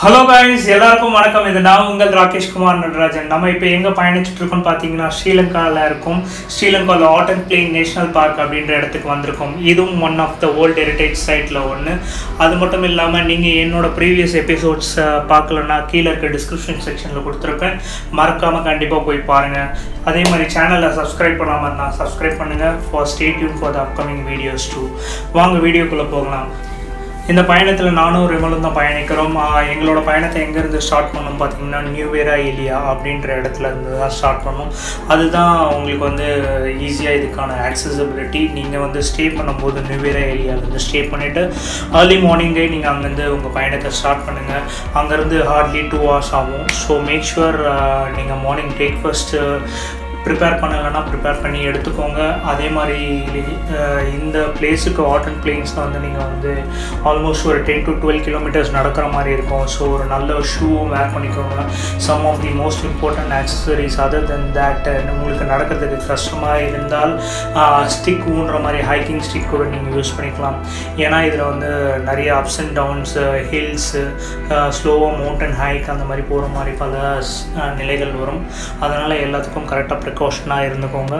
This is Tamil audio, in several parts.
ஹலோ guys எல்லாருக்கும் வணக்கம் இது நான் உங்கள் ராகேஷ் குமார் நடராஜன் நம்ம இப்போ எங்கே பயணிச்சுட்டு இருக்கோம்னு பார்த்தீங்கன்னா ஸ்ரீலங்காவில் இருக்கும் ஸ்ரீலங்காவில் ஆட்டன் பிளேன் நேஷனல் பார்க் அப்படின்ற இடத்துக்கு வந்திருக்கோம் இதுவும் one of the world heritage சைட்டில் ஒன்று அது மட்டும் இல்லாமல் நீங்கள் என்னோட ப்ரீவியஸ் எபிசோட்ஸ் பார்க்கலன்னா கீழே இருக்க டிஸ்கிரிப்ஷன் செக்ஷனில் கொடுத்துருப்பேன் மறக்காமல் கண்டிப்பாக போய் பாருங்கள் அதே மாதிரி சேனலை சப்ஸ்கிரைப் பண்ணாமல் இருந்தால் சப்ஸ்கிரைப் பண்ணுங்கள் for stay tuned for the upcoming videos to வாங்க வீடியோக்குள்ளே போகலாம் இந்த பயணத்தில் நானும் ரிமலும் தான் பயணிக்கிறோம் ஆஹ் எங்களோட பயணத்தை எங்கேருந்து ஸ்டார்ட் பண்ணோம் பார்த்தீங்கன்னா நியூவேரா ஏலியா அப்படின்ற இடத்துல இருந்து தான் ஸ்டார்ட் பண்ணோம் அதுதான் உங்களுக்கு வந்து ஈஸியாக இதுக்கான ஆக்சசபிலிட்டி நீங்கள் வந்து ஸ்டே பண்ணும்போது நியூவேரா ஏரியாவிலேருந்து ஸ்டே பண்ணிவிட்டு ஏர்லி மார்னிங்கே நீங்கள் அங்கேருந்து உங்கள் பயணத்தை ஸ்டார்ட் பண்ணுங்கள் அங்கேருந்து ஹார்ட்லி டூ ஹவர்ஸ் ஆகும் ஸோ மேக் ஷுவர் நீங்கள் மார்னிங் பிரேக்ஃபாஸ்ட்டு ப்ரிப்பேர் பண்ணலைன்னா ப்ரிப்பேர் பண்ணி எடுத்துக்கோங்க அதே மாதிரி அஹ், இந்த பிளேஸுக்கு ஆட்டன் பிளேன்ஸில் வந்து நீங்கள் வந்து ஆல்மோஸ்ட் ஒரு டென் டு டுவெல் கிலோமீட்டர்ஸ் நடக்கிற மாதிரி இருக்கும் ஸோ ஒரு நல்ல ஷூவும் வேர் பண்ணிக்கோங்க some of the most important accessories other then that உங்களுக்கு நடக்கிறதுக்கு கஷ்டமாக இருந்தால் ஸ்டிக் ஊன்ற மாதிரி ஹைக்கிங் ஸ்டிக் கூட நீங்கள் யூஸ் பண்ணிக்கலாம் ஏன்னா இதில் வந்து நிறைய அப்ஸ் அண்ட் டவுன்ஸ் ஹில்ஸு ஸ்லோவாக மவுண்டன் ஹைக் அந்த மாதிரி போகிற மாதிரி பல அஹ், நிலைகள் வரும் அதனால் எல்லாத்துக்கும் கரெக்டாக ப்ரிகாஷனாக இருந்துக்கோங்க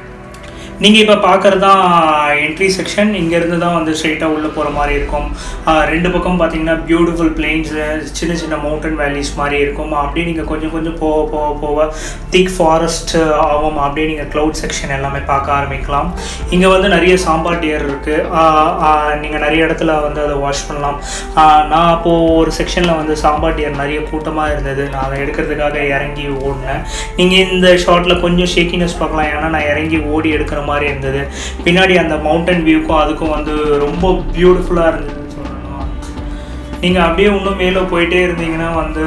நீங்கள் இப்போ பார்க்குறது தான் என்ட்ரி செக்ஷன் இங்கேருந்து தான் வந்து ஸ்ட்ரெயிட்டாக உள்ளே போகிற மாதிரி இருக்கும் ஆஹ் ரெண்டு பக்கம் பார்த்தீங்கன்னா பியூட்டிஃபுல் பிளெயின்ஸ் சின்ன சின்ன மவுண்டன் வேலிஸ் மாதிரி இருக்கும் அப்படியே நீங்கள் கொஞ்சம் கொஞ்சம் போக போக போக திக் ஃபாரஸ்ட் ஆகும் அப்படியே நீங்கள் க்ளவுட் செக்ஷன் எல்லாமே பார்க்க ஆரம்பிக்கலாம் இங்கே வந்து நிறைய சாம்பார் டியர் இருக்குது நீங்கள் நிறைய இடத்துல வந்து அதை வாஷ் பண்ணலாம் ஆஹ் நான் அப்போது ஒரு செக்ஷனில் வந்து சாம்பார் டியர் நிறைய கூட்டமாக இருந்தது நான் அதை எடுக்கிறதுக்காக இறங்கி ஓடினேன் நீங்கள் இந்த ஷார்ட்டில் கொஞ்சம் ஷேக்கினஸ் பார்க்கலாம் ஏன்னா நான் இறங்கி ஓடி எடுக்கிற மாதிரி இருந்தது பின்னாடி அந்த மவுண்டன் வியூக்கும் அதுக்கும் வந்து ரொம்ப பியூட்டிஃபுல்லாக இருந்ததுன்னு சொல்லணும் நீங்கள் அப்படியே இன்னும் மேலே போயிட்டே இருந்தீங்கன்னா வந்து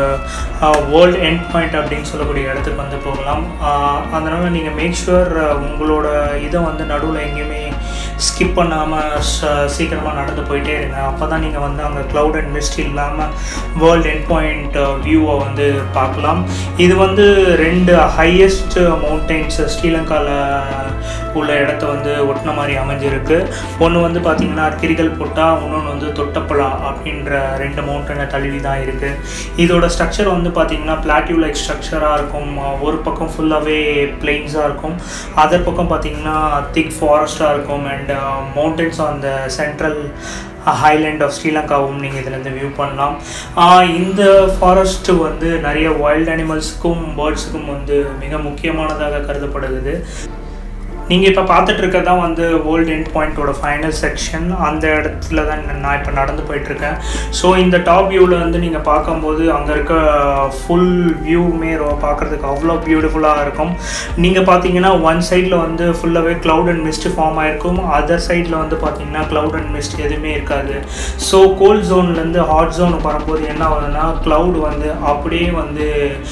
வேர்ல்ட் எண்ட் பாயிண்ட் அப்படின்னு சொல்லக்கூடிய இடத்துக்கு வந்து போகலாம் அதனால் நீங்கள் மேக் ஷுவர் உங்களோட இதை வந்து நடுவில் எங்கேயுமே ஸ்கிப் பண்ணாமல் சீக்கிரமாக நடந்து போயிட்டே இருங்க அப்போ தான் நீங்கள் வந்து அங்கே க்ளவுட் அண்ட் மிஸ்ட் இல்லாமல் வேர்ல்ட் எண்ட் பாயிண்ட் வியூவை வந்து பார்க்கலாம் இது வந்து ரெண்டு ஹையஸ்ட் மவுண்டெயின்ஸ் ஸ்ரீலங்காவில் உள்ள இடத்த வந்து ஒட்டின மாதிரி அமைஞ்சிருக்கு ஒன்று வந்து பார்த்திங்கன்னா கிரிகல் பொட்டா இன்னொன்று வந்து தொட்டப்பலா அப்படின்ற ரெண்டு மவுண்டனை தழுவி தான் இருக்குது இதோட ஸ்ட்ரக்சர் வந்து பார்த்திங்கன்னா பிளாட்டிவ் லைக் ஸ்ட்ரக்சராக இருக்கும் ஒரு பக்கம் ஃபுல்லாகவே பிளெயின்ஸாக இருக்கும் அதர் பக்கம் பார்த்திங்கன்னா திக் ஃபாரஸ்ட்டாக இருக்கும் and mountains on the central highland of ஸ்ரீலங்காவும் நீங்கள் இதுலேருந்து வியூ பண்ணலாம் ஆஹ் இந்த ஃபாரஸ்ட் வந்து நிறைய வைல்ட் அனிமல்ஸுக்கும் பேர்ட்ஸுக்கும் வந்து மிக முக்கியமானதாக கருதப்படுகிறது நீங்கள் இப்போ பார்த்துட்டு இருக்கிறது தான் வந்து வேர்ல்டு எண்ட் பாயிண்ட்டோட ஃபைனல் செக்ஷன் அந்த இடத்துல தான் நான் இப்போ நடந்து போயிட்டுருக்கேன் ஸோ இந்த டாப் வியூவில் வந்து நீங்கள் பார்க்கும்போது அங்கே இருக்க ஃபுல் வியூவுமே பார்க்குறதுக்கு அவ்வளோ பியூட்டிஃபுல்லாக இருக்கும் நீங்கள் பார்த்தீங்கன்னா ஒன் சைடில் வந்து ஃபுல்லாகவே க்ளவுட் அண்ட் மிஸ்ட் ஃபார்ம் ஆகிருக்கும் அதர் சைடில் வந்து பார்த்தீங்கன்னா க்ளவுட் அண்ட் மிஸ்ட் எதுவுமே இருக்காது ஸோ கோல்ட் ஜோன்லேருந்து ஹாட் ஜோனுக்கு வரும்போது என்ன ஆகுதுன்னா க்ளவுட் வந்து அப்படியே வந்து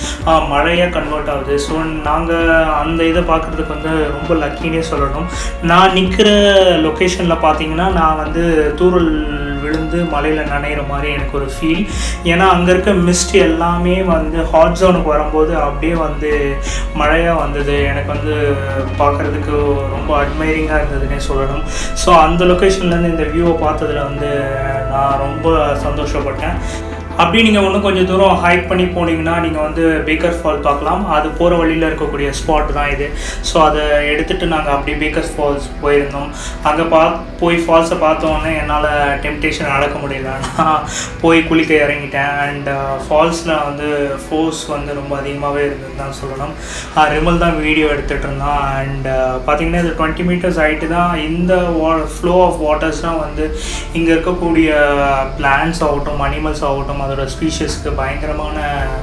மழையாக கன்வெர்ட் ஆகுது ஸோ நாங்கள் அந்த இதை பார்க்குறதுக்கு வந்து ரொம்ப லக்கினே சொல்லணும் நான் நிற்கிற லொக்கேஷனில் பார்த்தீங்கன்னா நான் வந்து தூரல் விழுந்து மலையில் நனைகிற மாதிரி எனக்கு ஒரு ஃபீல் ஏன்னா அங்கே இருக்க மிஸ்ட் எல்லாமே வந்து ஹாட் ஜோனுக்கு வரும்போது அப்படியே வந்து மழையாக வந்தது எனக்கு வந்து பார்க்குறதுக்கு ரொம்ப அட்மைரிங்காக இருந்ததுன்னே சொல்லணும் ஸோ அந்த லொக்கேஷன்லேருந்து இந்த வியூவை பார்த்ததுல வந்து நான் ரொம்ப சந்தோஷப்பட்டேன் அப்படி நீங்கள் இன்னும் கொஞ்சம் தூரம் ஹைக் பண்ணி போனீங்கன்னா நீங்கள் வந்து பேக்கர் ஃபால் பார்க்கலாம் அது போகிற வழியில் இருக்கக்கூடிய ஸ்பாட் தான் இது ஸோ அதை எடுத்துகிட்டு நாங்கள் அப்படி பேக்கர் ஃபால்ஸ் போயிருந்தோம் அங்கே பா போய் ஃபால்ஸை பார்த்தோன்னே என்னால் டெம்டேஷன் அடக்க முடியல நான் போய் குளிக்க இறங்கிட்டேன் அண்ட் ஃபால்ஸில் வந்து ஃபோர்ஸ் வந்து ரொம்ப அதிகமாகவே இருந்தது தான் சொல்லணும் ரிமல் தான் வீடியோ எடுத்துகிட்டு இருந்தான் அண்ட் பார்த்தீங்கன்னா இது டுவெண்ட்டி மீட்டர்ஸ் ஹைட்டு தான் இந்த வா ஃப்ளோ ஆஃப் வாட்டர்ஸ் தான் வந்து இங்கே இருக்கக்கூடிய பிளான்ஸ் ஆகட்டும் அனிமல்ஸ் ஆகட்டும் அதோட ஸ்பீஷஸ்க்கு பயங்கரமான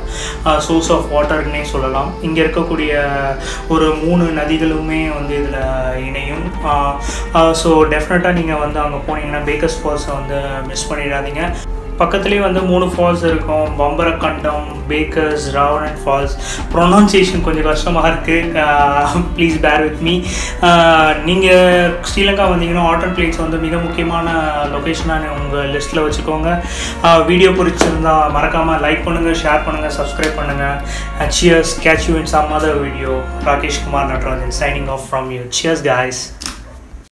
சோர்ஸ் ஆஃப் வாட்டர்னே சொல்லலாம் இங்கே இருக்கக்கூடிய ஒரு மூணு நதிகளுமே வந்து இதில் இணையும் ஸோ டெஃபினட்டாக நீங்கள் வந்து அங்கே போனீங்கன்னா பேக்கர்ஸ் ஃபால்ஸை வந்து மிஸ் பண்ணிடாதீங்க பக்கத்துலேயே வந்து மூணு ஃபால்ஸ் இருக்கும் Bambarakanda Baker's Ravana falls pronunciation கொஞ்சம் கஷ்டமாக இருக்குது ப்ளீஸ் பேர் வித் மீ நீங்கள் ஸ்ரீலங்கா வந்தீங்கன்னா ஆட்டன் பிளேஸ் வந்து மிக முக்கியமான லொக்கேஷனாக உங்கள் லிஸ்ட்டில் வச்சுக்கோங்க வீடியோ பிடிச்சிருந்தா மறக்காமல் லைக் பண்ணுங்கள் ஷேர் பண்ணுங்கள் சப்ஸ்கிரைப் பண்ணுங்கள் cheers catch you in some other video Rakesh Kumar Natarajan signing off from you cheers guys